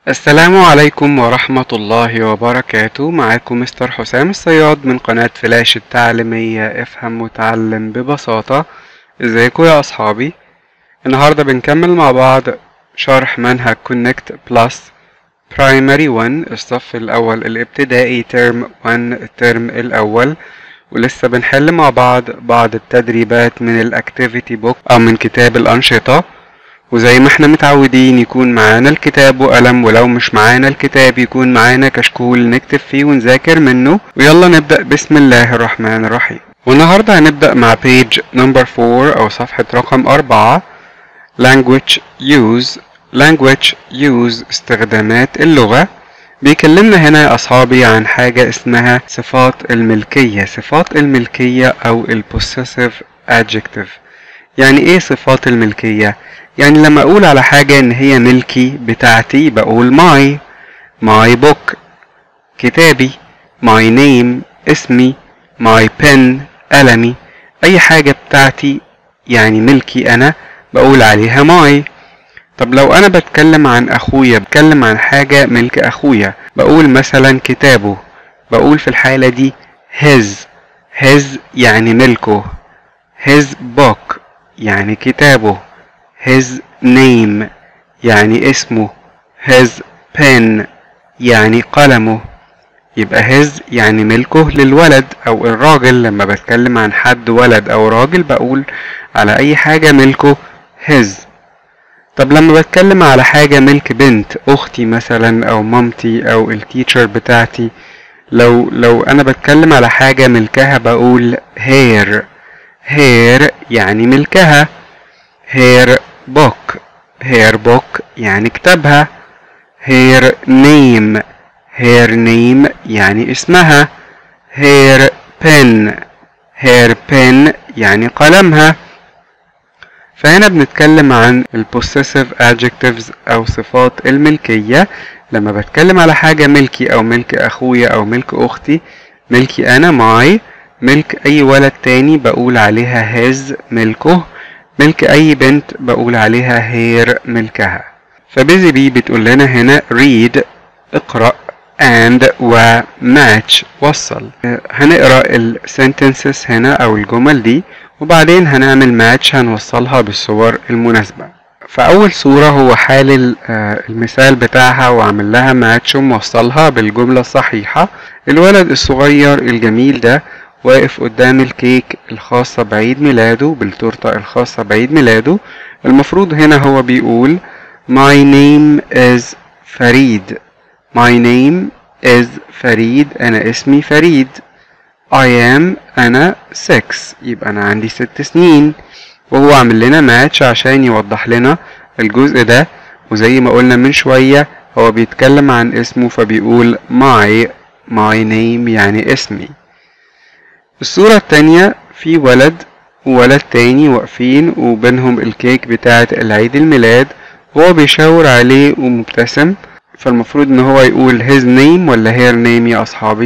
السلام عليكم ورحمة الله وبركاته معاكم مستر حسام الصياد من قناة فلاش التعليمية افهم وتعلم ببساطة ازيكم يا اصحابي النهاردة بنكمل مع بعض شرح منهج كونكت بلس برايمري 1 الصف الاول الابتدائي ترم 1 الترم الاول ولسه بنحل مع بعض بعض التدريبات من الاكتيفيتي بوك او من كتاب الانشطة وزي ما احنا متعودين يكون معانا الكتاب وقلم ولو مش معانا الكتاب يكون معانا كشكول نكتب فيه ونذاكر منه ويلا نبدأ بسم الله الرحمن الرحيم والنهاردة هنبدأ مع page number 4 أو صفحة رقم 4 language use language use استخدامات اللغة بيكلمنا هنا يا أصحابي عن حاجة اسمها صفات الملكية صفات الملكية أو ال possessive adjective يعني ايه صفات الملكية؟ يعني لما اقول على حاجة ان هي ملكي بتاعتي بقول my my book كتابي my name اسمي my pen قلمي اي حاجة بتاعتي يعني ملكي انا بقول عليها my طب لو انا بتكلم عن اخويا بتكلم عن حاجة ملك اخويا بقول مثلا كتابه بقول في الحالة دي his his يعني ملكه his book يعني كتابه his name يعني اسمه his pen يعني قلمه يبقى his يعني ملكه للولد او الراجل لما بتكلم عن حد ولد او راجل بقول على اي حاجة ملكه his طب لما بتكلم على حاجة ملك بنت اختي مثلا او مامتي او التيتشر بتاعتي لو لو انا بتكلم على حاجة ملكها بقول her her يعني ملكها her book her book يعني كتابها her name her name يعني اسمها her pen her pen يعني قلمها فهنا بنتكلم عن ال possessive adjectives أو صفات الملكية لما بتكلم على حاجة ملكي أو ملك أخويا أو ملك أختي ملكي أنا my ملك أي ولد تاني بقول عليها his ملكه ملك أي بنت بقول عليها هير ملكها فبيزي بي بتقول لنا هنا read اقرأ and و match وصل هنقرأ ال sentences هنا أو الجمل دي وبعدين هنعمل match هنوصلها بالصور المناسبة فأول صورة هو حال المثال بتاعها وعمل لها ماتش وموصلها بالجملة الصحيحة الولد الصغير الجميل ده واقف قدام الكيك الخاصة بعيد ميلاده بالتورتة الخاصة بعيد ميلاده المفروض هنا هو بيقول My name is فريد My name is فريد أنا اسمي فريد I am أنا 6 يبقى أنا عندي ست سنين وهو عامل لنا ماتش عشان يوضح لنا الجزء ده وزي ما قلنا من شوية هو بيتكلم عن اسمه فبيقول my my name يعني اسمي الصورة التانية في ولد وولد تاني واقفين وبينهم الكيك بتاعة العيد الميلاد وهو بيشاور عليه ومبتسم فالمفروض ان هو يقول his name ولا her name يا اصحابي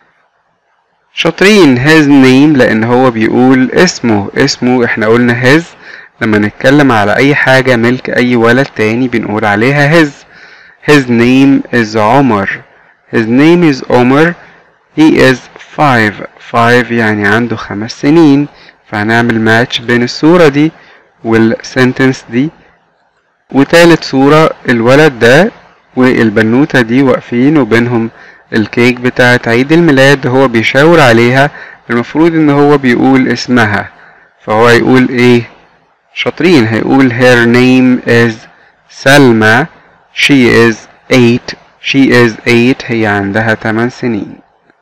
شاطرين his name لان هو بيقول اسمه اسمه احنا قلنا his لما نتكلم على اي حاجة ملك اي ولد تاني بنقول عليها his his name is عمر his name is عمر he is five five يعني عنده خمس سنين فهنعمل ماتش بين الصورة دي والسنتنس دي وتالت صورة الولد ده والبنوتة دي واقفين وبينهم الكيك بتاعة عيد الميلاد هو بيشاور عليها المفروض ان هو بيقول اسمها فهو يقول ايه شاطرين هيقول her name is سلمى she is eight she is eight هي عندها 8 سنين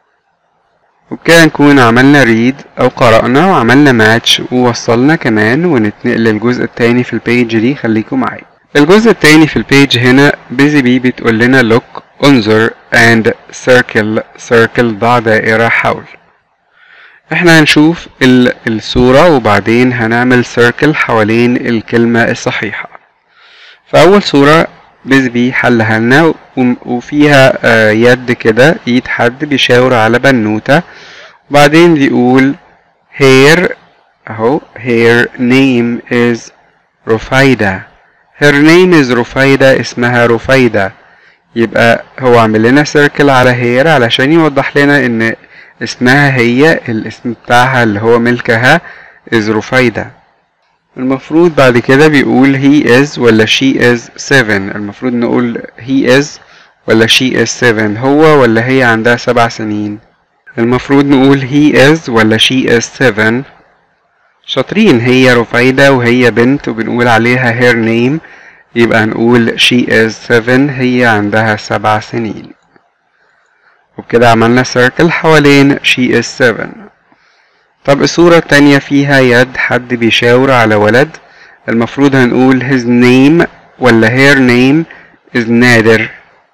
وبكده نكون عملنا ريد او قرأنا وعملنا ماتش ووصلنا كمان ونتنقل للجزء التاني في البيج دي خليكم معايا الجزء التاني في البيج هنا بيزي بي بتقول لنا look انظر and circle circle ضع دائرة حول احنا هنشوف الصورة وبعدين هنعمل circle حوالين الكلمة الصحيحة فأول صورة بيزي بي حلها لنا وفيها يد كده ايد حد بيشاور على بنوتة وبعدين بيقول her اهو her name is رفايدة her name is رفايدة اسمها رفايدة يبقى هو عامل لنا سيركل على هير علشان يوضح لنا ان اسمها هي الاسم بتاعها اللي هو ملكها is رفيدة المفروض بعد كده بيقول he is ولا she is seven المفروض نقول he is ولا she is seven هو ولا هي عندها سبع سنين المفروض نقول he is ولا she is seven شاطرين هي رفيدة وهي بنت وبنقول عليها her name يبقى نقول she is seven هي عندها سبع سنين وبكده عملنا circle حوالين she is seven طب الصورة التانية فيها يد حد بيشاور على ولد المفروض هنقول his name ولا her name is نادر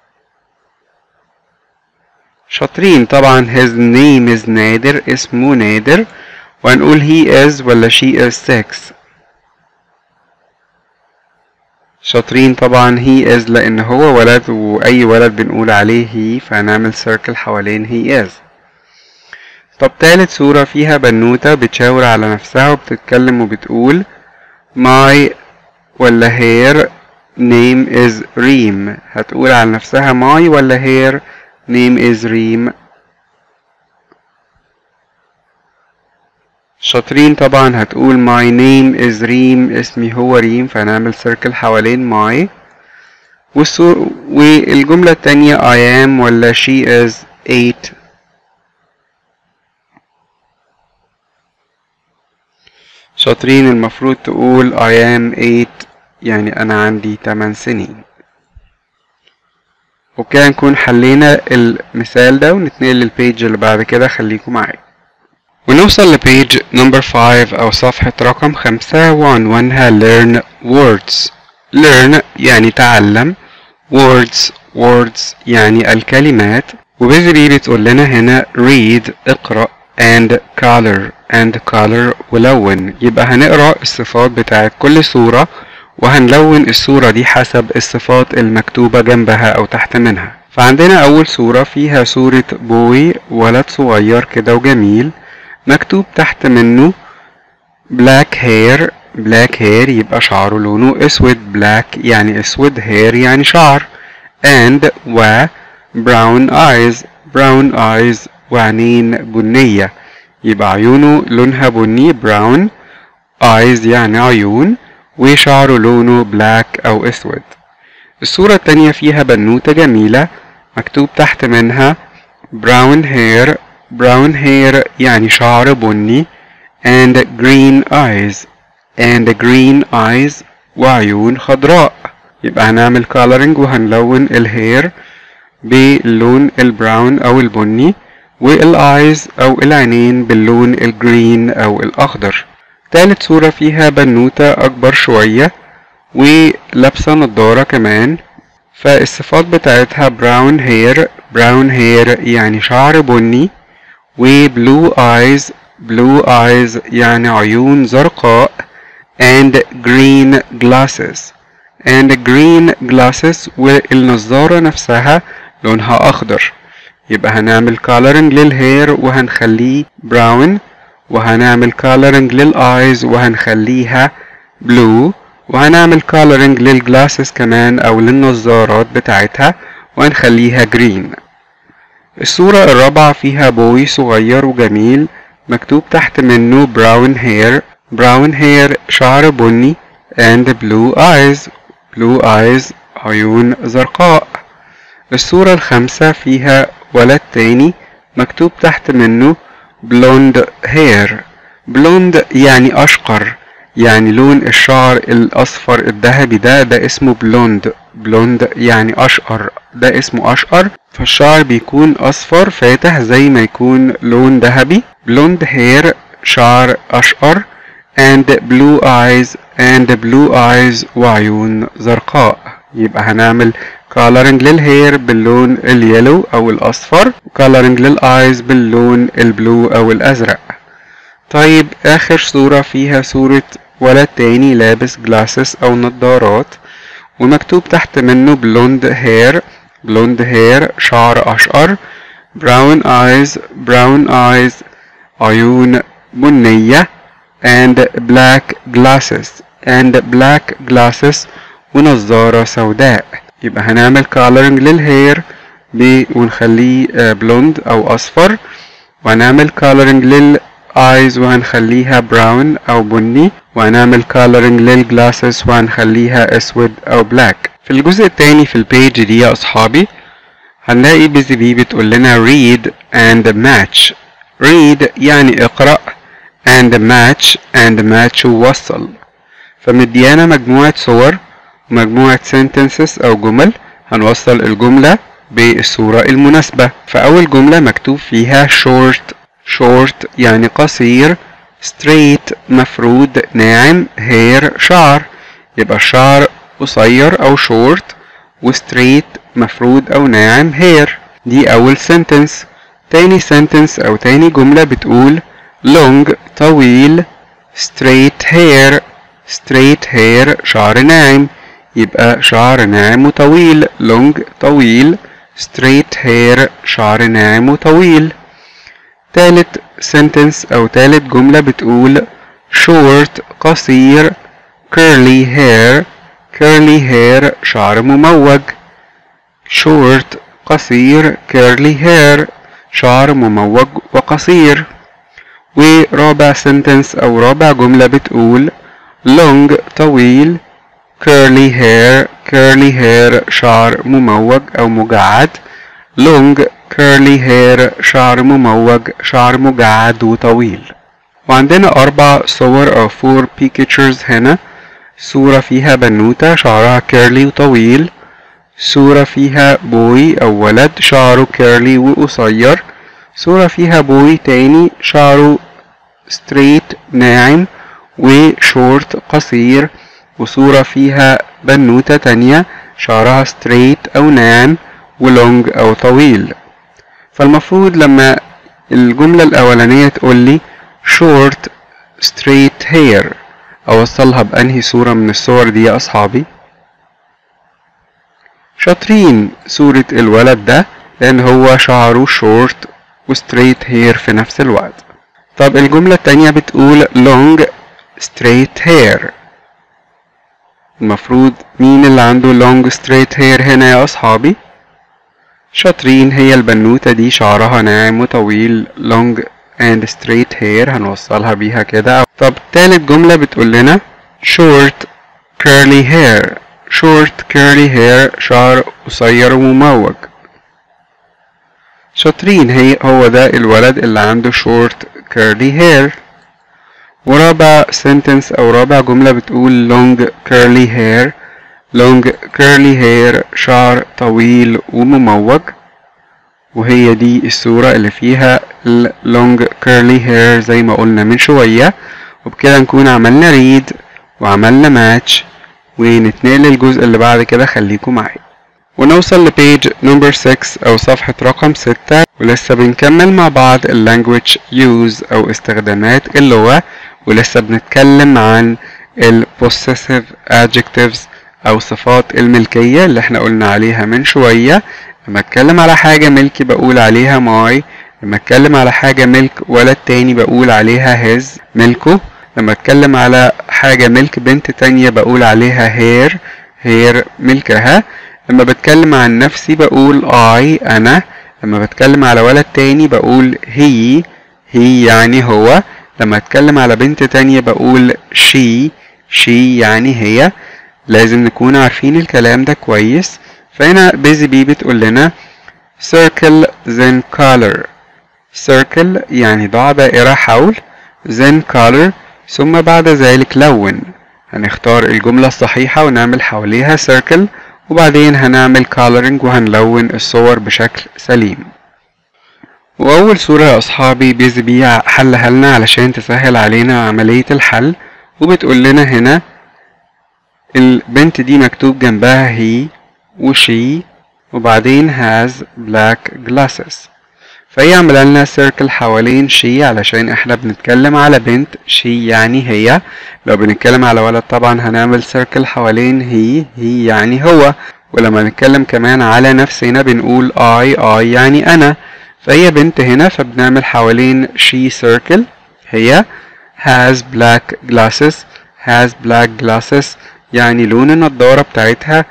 شاطرين طبعا his name is نادر اسمه نادر وهنقول he is ولا she is six شاطرين طبعا he is لان هو ولد واي ولد بنقول عليه he فهنعمل circle حوالين he is طب تالت صورة فيها بنوتة بتشاور على نفسها وبتتكلم وبتقول my ولا her name is ريم هتقول على نفسها my ولا her name is ريم شاطرين طبعا هتقول my name is ريم اسمي هو ريم فهنعمل circle حوالين my والصور والجملة التانية I am ولا she is eight شاطرين المفروض تقول I am eight يعني أنا عندي 8 سنين وكده نكون حلينا المثال ده ونتنقل للبيج اللي بعد كده خليكم معايا ونوصل لبيج نمبر 5 أو صفحة رقم خمسة وعنوانها learn words learn يعني تعلم words words يعني الكلمات وبيزري بتقول لنا هنا read اقرأ and color and color ولون يبقى هنقرأ الصفات بتاعت كل صورة وهنلون الصورة دي حسب الصفات المكتوبة جنبها أو تحت منها فعندنا أول صورة فيها صورة بوي ولد صغير كده وجميل مكتوب تحت منه black hair black hair يبقى شعره لونه اسود black يعني اسود hair يعني شعر and و brown eyes brown eyes وعينين بنية يبقى عيونه لونها بني brown eyes يعني عيون وشعره لونه black أو أسود الصورة التانية فيها بنوتة جميلة مكتوب تحت منها brown hair brown hair يعني شعر بني and green eyes and green eyes وعيون خضراء يبقى هنعمل coloring وهنلون الهير باللون البراون أو البني والايز أو العينين باللون الجرين أو الأخضر تالت صورة فيها بنوتة أكبر شوية ولابسة نضارة كمان فالصفات بتاعتها براون هير براون هير يعني شعر بني وبلو ايز بلو ايز يعني عيون زرقاء and green glasses and green glasses والنظارة نفسها لونها أخضر يبقى هنعمل coloring للهير وهنخليه براون وهنعمل coloring للآيز وهنخليها بلو وهنعمل coloring للجلاسز كمان أو للنظارات بتاعتها وهنخليها جرين الصورة الرابعة فيها بوي صغير وجميل مكتوب تحت منه براون هير براون هير شعر بني and blue eyes blue eyes عيون زرقاء الصورة الخامسة فيها ولد تاني مكتوب تحت منه بلوند هير بلوند يعني أشقر يعني لون الشعر الأصفر الذهبي ده ده اسمه بلوند بلوند يعني أشقر ده اسمه أشقر فالشعر بيكون أصفر فاتح زي ما يكون لون ذهبي بلوند هير شعر أشقر and blue eyes and blue eyes وعيون زرقاء يبقى هنعمل coloring للهير باللون اليلو أو الأصفر coloring للآيز باللون البلو أو الأزرق طيب آخر صورة فيها صورة ولد تاني لابس جلاسز أو نظارات ومكتوب تحت منه بلوند هير بلوند هير شعر أشقر brown eyes brown eyes عيون بنية and black glasses and black glasses ونظارة سوداء يبقى هنعمل coloring للهير ونخليه بلوند أو أصفر وهنعمل coloring للآيز وهنخليها براون أو بني وهنعمل coloring للجلاسز وهنخليها أسود أو بلاك في الجزء التاني في البيج دي يا أصحابي هنلاقي بيزي بي بتقول لنا read and match read يعني اقرأ and match and match ووصل فمديانا مجموعة صور ومجموعة sentences أو جمل هنوصل الجملة بالصورة المناسبة فأول جملة مكتوب فيها short short يعني قصير straight مفرود ناعم hair شعر يبقى الشعر قصير أو short وستريت مفرود أو ناعم hair دي أول sentence تاني sentence أو تاني جملة بتقول long طويل straight hair straight hair شعر ناعم يبقى شعر ناعم وطويل long طويل straight hair شعر ناعم وطويل تالت sentence أو تالت جملة بتقول short قصير curly hair curly hair شعر مموج short قصير curly hair شعر مموج وقصير ورابع sentence أو رابع جملة بتقول long طويل curly hair curly hair شعر مموج أو مجعد long curly hair شعر مموج شعر مجعد وطويل وعندنا أربع صور أو four pictures هنا صورة فيها بنوتة شعرها كيرلي وطويل صورة فيها بوي أو ولد شعره كيرلي وقصير صورة فيها بوي تاني شعره ستريت ناعم وشورت قصير وصورة فيها بنوتة تانية شعرها ستريت أو ناعم ولونج أو طويل فالمفروض لما الجملة الأولانية تقولي short straight hair أوصلها بأنهي صورة من الصور دي يا أصحابي شاطرين صورة الولد ده لأن هو شعره شورت وستريت هير في نفس الوقت طب الجملة التانية بتقول long straight hair المفروض مين اللي عنده long straight hair هنا يا أصحابي شاطرين هي البنوتة دي شعرها ناعم وطويل long and straight hair هنوصلها بيها كده طب تالت جملة بتقول لنا short curly hair short curly hair شعر قصير ومموج شاطرين هي هو ده الولد اللي عنده short curly hair ورابع sentence أو رابع جملة بتقول long curly hair long curly hair شعر طويل ومموج وهي دي الصورة اللي فيها long curly hair زي ما قلنا من شوية وبكده نكون عملنا read وعملنا match ونتنقل للجزء اللي بعد كده خليكم معايا ونوصل لبيج نمبر 6 أو صفحة رقم 6 ولسه بنكمل مع بعض language use أو استخدامات اللغة ولسه بنتكلم عن ال possessive adjectives أو صفات الملكية اللي احنا قلنا عليها من شوية لما اتكلم على حاجة ملكي بقول عليها ماي لما اتكلم على حاجة ملك ولد تاني بقول عليها هيز ملكه لما اتكلم على حاجة ملك بنت تانية بقول عليها هير هير ملكها لما بتكلم عن نفسي بقول I أنا لما بتكلم على ولد تاني بقول هي هي يعني هو لما اتكلم على بنت تانية بقول she she يعني هي لازم نكون عارفين الكلام ده كويس فهنا بيزي بي بتقول لنا circle then color circle يعني ضع دائرة حول then color ثم بعد ذلك لون هنختار الجملة الصحيحة ونعمل حواليها circle وبعدين هنعمل coloring وهنلون الصور بشكل سليم وأول صورة يا أصحابي بيزي بي حلها لنا علشان تسهل علينا عملية الحل وبتقول لنا هنا البنت دي مكتوب جنبها هي وشي وبعدين has black glasses فهي عاملة لنا سيركل حوالين شي علشان احنا بنتكلم على بنت شي يعني هي لو بنتكلم على ولد طبعا هنعمل سيركل حوالين هي هي يعني هو ولما نتكلم كمان على نفسنا بنقول I I يعني أنا فهي بنت هنا فبنعمل حوالين she circle هي has black glasses has black glasses يعني لون النضارة بتاعتها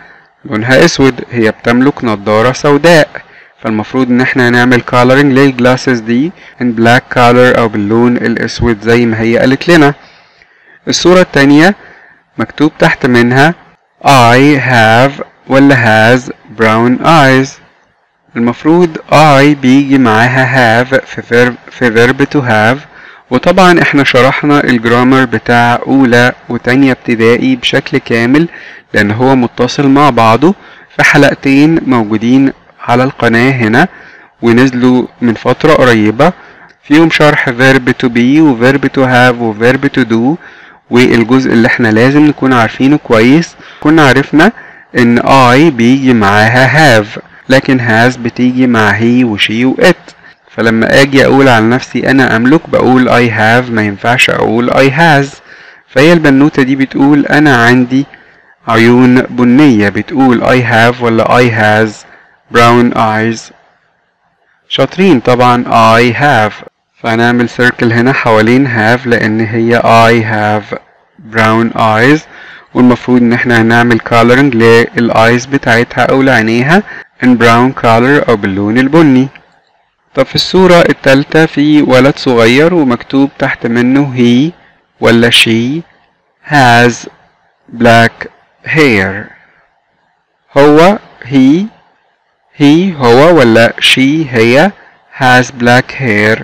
لونها اسود هي بتملك نضارة سوداء فالمفروض ان احنا نعمل coloring للجلاسز دي in black color او باللون الاسود زي ما هي قالت لنا الصورة التانية مكتوب تحت منها I have ولا has brown eyes المفروض I بيجي معاها have في verb, في verb to have وطبعا احنا شرحنا الجرامر بتاع اولى وتانية ابتدائي بشكل كامل لان هو متصل مع بعضه في حلقتين موجودين على القناة هنا ونزلوا من فترة قريبة فيهم شرح verb to be و verb to have و verb to do والجزء اللي احنا لازم نكون عارفينه كويس كنا عرفنا ان I بيجي معاها have لكن has بتيجي مع he و she و it فلما اجي اقول على نفسي انا املك بقول I have ما ينفعش اقول I has فهي البنوتة دي بتقول انا عندي عيون بنية بتقول I have ولا I has brown eyes شاطرين طبعا I have فهنعمل circle هنا حوالين have لان هي I have brown eyes والمفروض ان احنا هنعمل coloring للايز بتاعتها او لعينيها in brown color او باللون البني طب في الصورة التالتة في ولد صغير ومكتوب تحت منه he ولا she has black hair هو he he هو ولا she هي has black hair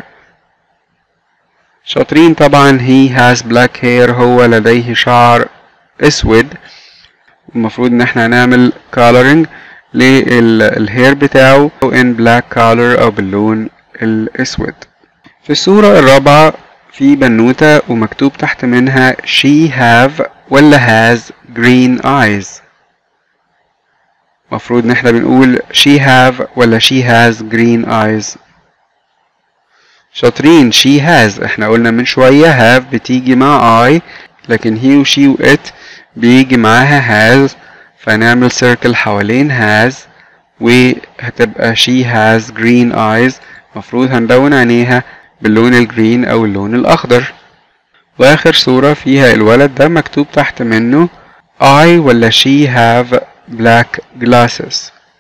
شاطرين طبعا he has black hair هو لديه شعر اسود المفروض ان احنا هنعمل coloring للهير بتاعه in black color او باللون الاسود في الصورة الرابعة في بنوتة ومكتوب تحت منها she have ولا has green eyes مفروض ان احنا بنقول she have ولا she has green eyes شاطرين she has احنا قلنا من شوية have بتيجي مع I لكن he و she و it بيجي معاها has فنعمل circle حوالين has وهتبقى she has green eyes مفروض هندون عينيها باللون الجرين او اللون الاخضر واخر صورة فيها الولد ده مكتوب تحت منه I ولا she have black glasses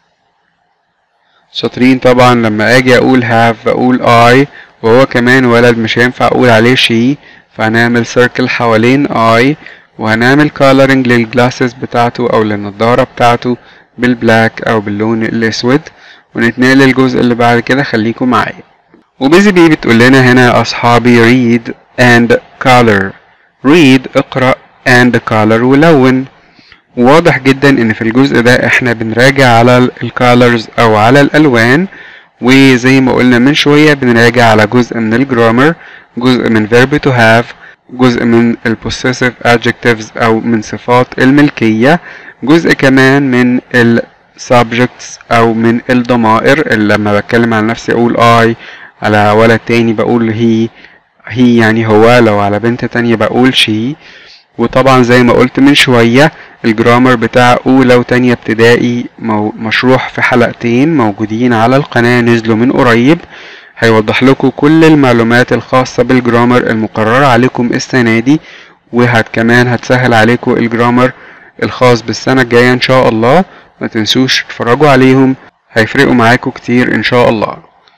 شاطرين طبعا لما اجي اقول have بقول I وهو كمان ولد مش هينفع اقول عليه she فهنعمل circle حوالين I وهنعمل coloring للجلاسز بتاعته او للنضارة بتاعته بالبلاك او باللون الاسود ونتنقل للجزء اللي بعد كده خليكم معايا وبيزي بي بتقول لنا هنا يا اصحابي read and color read اقرأ and color ولون واضح جدا ان في الجزء ده احنا بنراجع على الكالرز او على الالوان وزي ما قلنا من شوية بنراجع على جزء من الجرامر جزء من verb to have جزء من ال possessive adjectives او من صفات الملكية جزء كمان من ال subjects او من الضمائر اللي لما بتكلم عن نفسي اقول I على ولد تاني بقول he هي يعني هو لو على بنت تانية بقول she وطبعا زي ما قلت من شوية الجرامر بتاع أولى وتانية ابتدائي مشروح في حلقتين موجودين على القناة نزلوا من قريب هيوضح لكم كل المعلومات الخاصة بالجرامر المقررة عليكم السنة دي وهت كمان هتسهل عليكم الجرامر الخاص بالسنة الجاية إن شاء الله ما تنسوش تتفرجوا عليهم هيفرقوا معاكم كتير إن شاء الله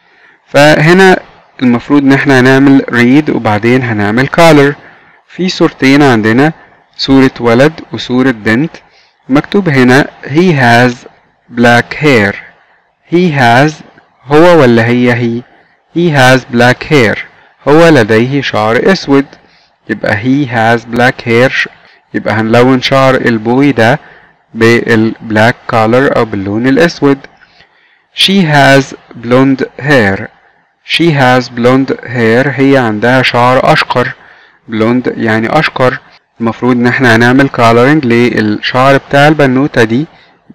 فهنا المفروض ان احنا هنعمل read وبعدين هنعمل color في صورتين عندنا صورة ولد وصورة بنت مكتوب هنا he has black hair he has هو ولا هي هي he has black hair هو لديه شعر اسود يبقى he has black hair يبقى هنلون شعر البوي ده بالبلاك color او باللون الاسود she has blonde hair she has blonde hair هي عندها شعر أشقر blonde يعني أشقر المفروض إن احنا هنعمل coloring للشعر بتاع البنوتة دي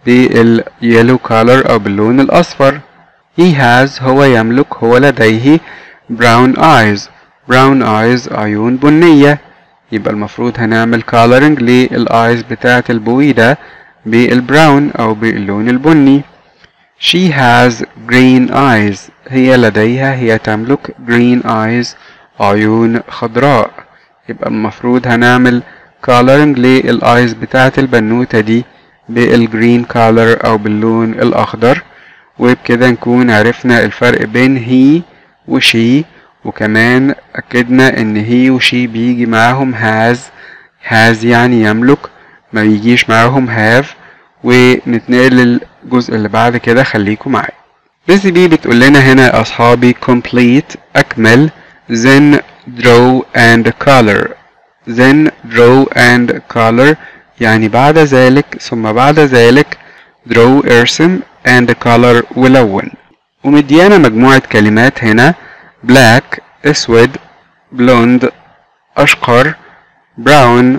باليلو color أو باللون الأصفر he has هو يملك هو لديه brown eyes brown eyes عيون بنية يبقى المفروض هنعمل coloring للآيز بتاعة البوي ده بالبراون أو باللون البني She has green eyes هي لديها هي تملك green eyes عيون خضراء يبقى المفروض هنعمل coloring للآيز بتاعة البنوتة دي بالجرين color أو باللون الأخضر وبكده نكون عرفنا الفرق بين هي وشي وكمان أكدنا إن هي وشي بيجي معاهم has has يعني يملك ما بيجيش معاهم have ونتنقل للجزء اللي بعد كده خليكم معايا بيزي بي بتقول لنا هنا يا أصحابي complete أكمل then draw and color then draw and color يعني بعد ذلك ثم بعد ذلك draw ارسم and color ولون ومديانا مجموعة كلمات هنا black اسود blonde اشقر brown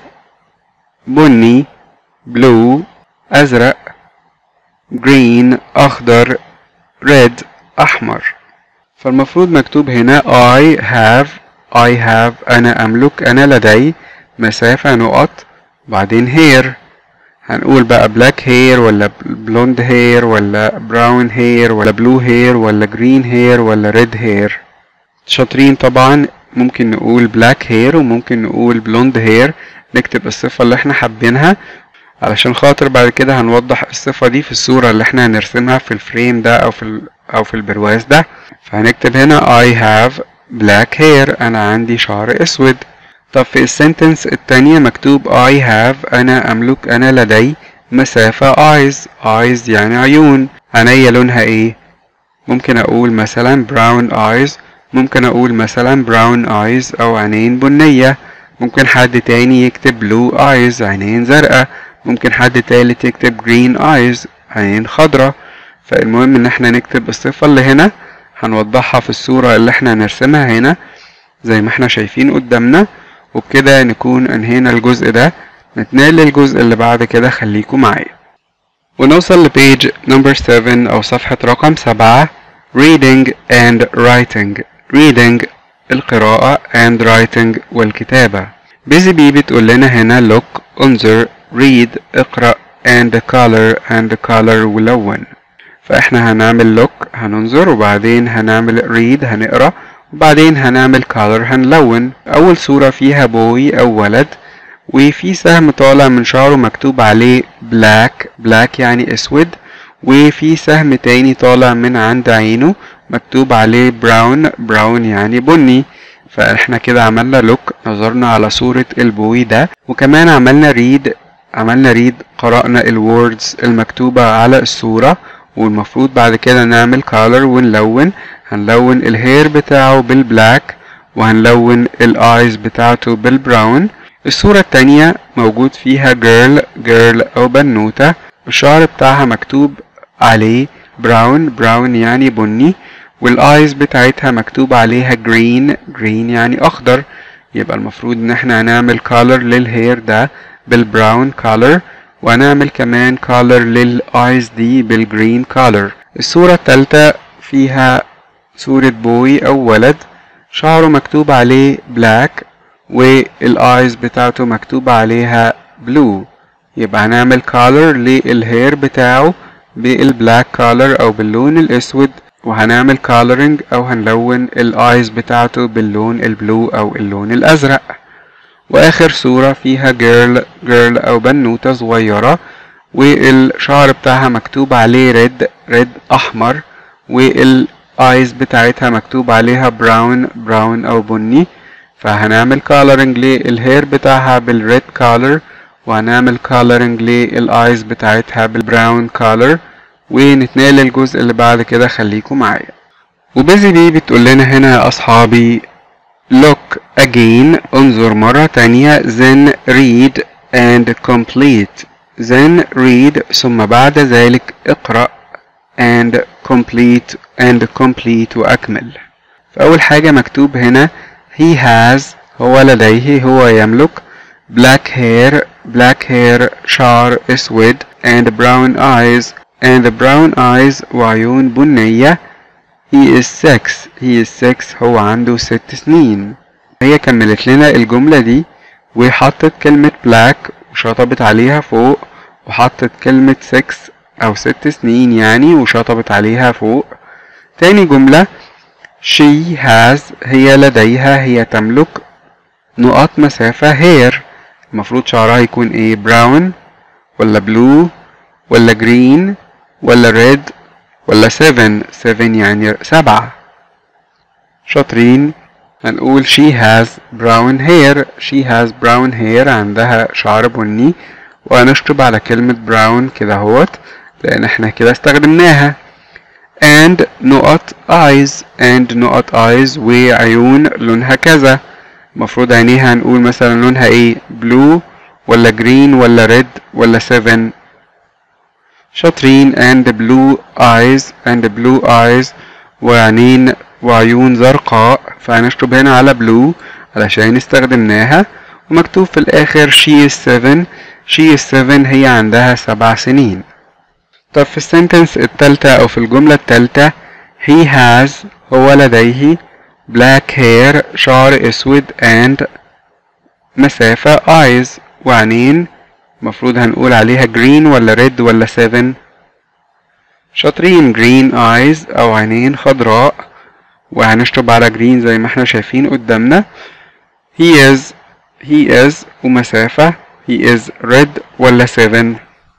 بني blue ازرق green اخضر red احمر فالمفروض مكتوب هنا I have I have أنا أملك أنا لدي مسافة نقط بعدين hair هنقول بقى black hair ولا blonde hair ولا brown hair ولا blue hair ولا green hair ولا red hair شاطرين طبعا ممكن نقول black hair وممكن نقول blonde hair نكتب الصفة اللي احنا حابينها علشان خاطر بعد كده هنوضح الصفة دي في الصورة اللي احنا هنرسمها في الفريم ده أو في ال أو في البرواز ده فهنكتب هنا I have black hair أنا عندي شعر أسود طب في السنتنس التانية مكتوب I have أنا أملك أنا لدي مسافة eyes eyes يعني عيون عينيا لونها إيه ممكن أقول مثلا brown eyes ممكن أقول مثلا brown eyes أو عينين بنية ممكن حد تاني يكتب blue eyes عينين زرقاء ممكن حد تالت يكتب green eyes عينين خضرة فالمهم ان احنا نكتب الصفة اللي هنا هنوضحها في الصورة اللي احنا هنرسمها هنا زي ما احنا شايفين قدامنا وبكده نكون انهينا الجزء ده نتنقل للجزء اللي بعد كده خليكم معايا ونوصل لبيج نمبر 7 او صفحة رقم 7 reading and writing reading القراءة and writing والكتابة بيزي بي بتقول لنا هنا look انظر read اقرأ and color and color ولون فاحنا هنعمل look هننظر وبعدين هنعمل read هنقرأ وبعدين هنعمل color هنلون أول صورة فيها بوي أو ولد وفي سهم طالع من شعره مكتوب عليه black black يعني أسود وفي سهم تاني طالع من عند عينه مكتوب عليه brown brown يعني بني فاحنا كده عملنا لوك نظرنا على صورة البوي ده وكمان عملنا ريد عملنا ريد قرأنا الوردز المكتوبة على الصورة والمفروض بعد كده نعمل color ونلون هنلون الهير بتاعه بالبلاك وهنلون الايز بتاعته بالبراون الصورة التانية موجود فيها جيرل جيرل أو بنوتة الشعر بتاعها مكتوب عليه براون براون يعني بني والايز بتاعتها مكتوب عليها جرين جرين يعني اخضر يبقى المفروض ان احنا هنعمل كولر للهير ده بالبراون كولر وهنعمل كمان كولر للايز دي بالجرين كولر الصورة التالتة فيها صورة بوي او ولد شعره مكتوب عليه بلاك والايز بتاعته مكتوب عليها بلو يبقى هنعمل كولر للهير بتاعه بالبلاك كولر او باللون الاسود وهنعمل coloring او هنلون الايز بتاعته باللون البلو او اللون الازرق واخر صورة فيها جيرل جيرل او بنوتة صغيرة والشعر بتاعها مكتوب عليه ريد ريد احمر والايز بتاعتها مكتوب عليها براون براون او بني فهنعمل coloring للهير بتاعها بالريد color وهنعمل coloring للايز بتاعتها بالبراون color ونتنقل للجزء اللي بعد كده خليكم معايا وبيزي بي بتقول لنا هنا يا أصحابي look again انظر مرة تانية then read and complete then read ثم بعد ذلك اقرأ and complete and complete وأكمل فأول حاجة مكتوب هنا he has هو لديه هو يملك black hair black hair شعر أسود and brown eyes and brown eyes وعيون بنية he is six he is six هو عنده ست سنين هي كملت لنا الجملة دي وحطت كلمة black وشطبت عليها فوق وحطت كلمة six أو ست سنين يعني وشطبت عليها فوق تاني جملة she has هي لديها هي تملك نقط مسافة hair المفروض شعرها يكون ايه brown ولا blue ولا green ولا red ولا 7 7 يعني سبعة شاطرين هنقول she has brown hair she has brown hair عندها شعر بني وهنشطب على كلمة brown كده اهوت لأن احنا كده استخدمناها and نقط eyes and نقط eyes وعيون لونها كذا المفروض عينيها هنقول مثلا لونها ايه blue ولا green ولا red ولا 7 شاطرين and blue eyes and blue eyes وعينين وعيون زرقاء فهنشطب هنا على blue علشان استخدمناها ومكتوب في الآخر she is seven she is seven هي عندها سبع سنين طب في السنتنس التالتة أو في الجملة التالتة he has هو لديه black hair شعر أسود and مسافة eyes وعينين المفروض هنقول عليها green ولا red ولا seven شاطرين green eyes أو عينين خضراء وهنشطب على green زي ما احنا شايفين قدامنا he is he is ومسافة he is red ولا seven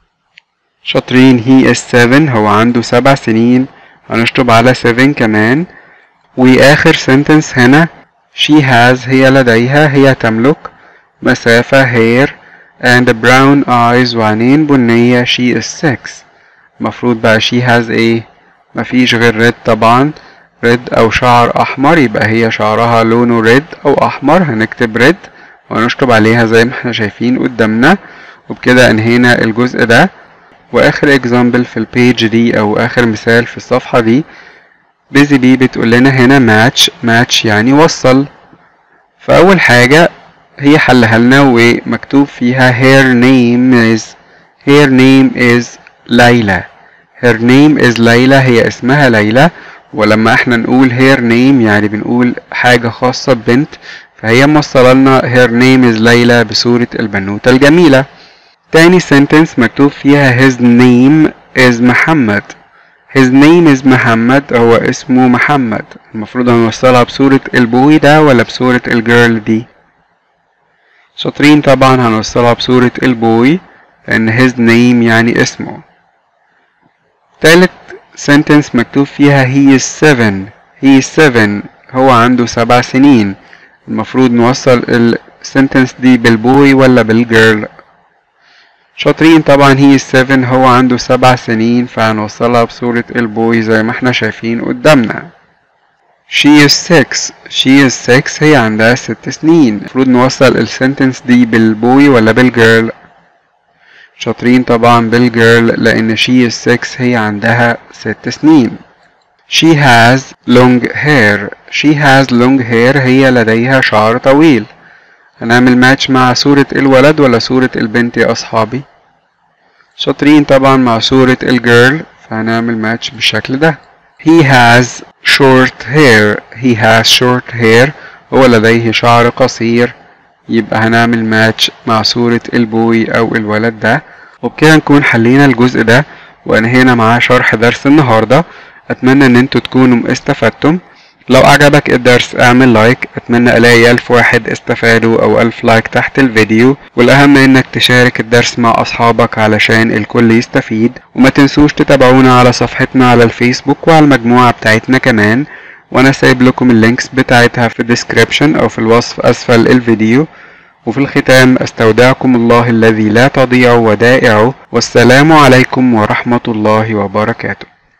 شاطرين he is seven هو عنده سبع سنين هنشطب على seven كمان وآخر sentence هنا she has هي لديها هي تملك مسافة hair and brown eyes وعينين بنية she is six مفروض بقى she has ايه مفيش غير red طبعا red أو شعر أحمر يبقى هي شعرها لونه red أو أحمر هنكتب red وهنشطب عليها زي ما احنا شايفين قدامنا وبكده انهينا الجزء ده واخر اكزامبل في البيج دي او اخر مثال في الصفحة دي بيزي بي بتقول لنا هنا ماتش ماتش يعني وصل فاول حاجة هي حلها لنا ومكتوب فيها her name is her name is ليلى her name is ليلى هي اسمها ليلى ولما احنا نقول her name يعني بنقول حاجة خاصة ببنت فهي موصلة لنا her name is ليلى بصورة البنوتة الجميلة تاني sentence مكتوب فيها his name is محمد his name is محمد هو اسمه محمد المفروض هنوصلها بصورة البوي ده ولا بصورة الجيرل دي شاطرين طبعا هنوصلها بصورة البوي لأن his name يعني اسمه تالت sentence مكتوب فيها he is seven he is seven هو عنده سبع سنين المفروض نوصل السنتنس دي بالبوي ولا بالجيرل شاطرين طبعا هي seven هو عنده سبع سنين فهنوصلها بصورة البوي زي ما احنا شايفين قدامنا she is six she is six هي عندها ست سنين المفروض نوصل السنتنس دي بالبوي ولا بالجيرل شاطرين طبعا بالجيرل لأن she is six هي عندها ست سنين she has long hair she has long hair هي لديها شعر طويل هنعمل ماتش مع صورة الولد ولا صورة البنت يا أصحابي شاطرين طبعا مع صورة الجيرل فهنعمل ماتش بالشكل ده he has short hair he has short hair هو لديه شعر قصير يبقى هنعمل ماتش مع صورة البوي أو الولد ده وبكده نكون حلينا الجزء ده وانهينا معاه شرح درس النهاردة أتمنى إن انتوا تكونوا استفدتم لو أعجبك الدرس اعمل لايك أتمنى ألاقي ألف واحد استفادوا أو ألف لايك تحت الفيديو والأهم إنك تشارك الدرس مع أصحابك علشان الكل يستفيد وما تنسوش تتابعونا على صفحتنا على الفيسبوك وعلى المجموعة بتاعتنا كمان وأنا سايب لكم اللينكس بتاعتها في الديسكريبشن أو في الوصف أسفل الفيديو وفي الختام أستودعكم الله الذي لا تضيع ودائعه والسلام عليكم ورحمة الله وبركاته